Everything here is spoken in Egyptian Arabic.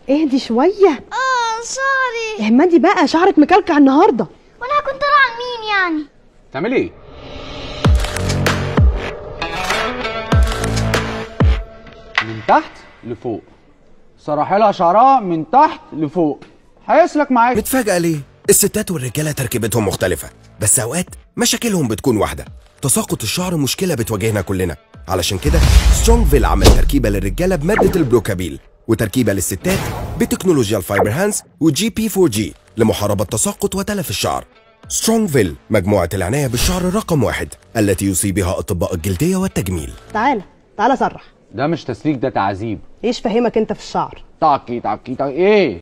اهدي شويه اه شعري اهمدي بقى شعرك مكلكع النهارده وانا كنت طالعه مين يعني تعملي ايه من تحت لفوق سرح لها شعرها من تحت لفوق هيسلك معاك متفاجئة ليه؟ الستات والرجالة تركيبتهم مختلفة بس أوقات مشاكلهم بتكون واحدة تساقط الشعر مشكلة بتواجهنا كلنا علشان كده سترونج فيل عمل تركيبة للرجالة بمادة البروكابيل وتركيبة للستات بتكنولوجيا الفايبر هانز وجي بي 4 جي لمحاربة تساقط وتلف الشعر سترونج فيل مجموعة العناية بالشعر رقم واحد التي يوصي بها أطباء الجلدية والتجميل تعالى تعالى سرح ده مش تسليك ده تعذيب ايش فهمك انت في الشعر تعكي تعكي تعكي ايه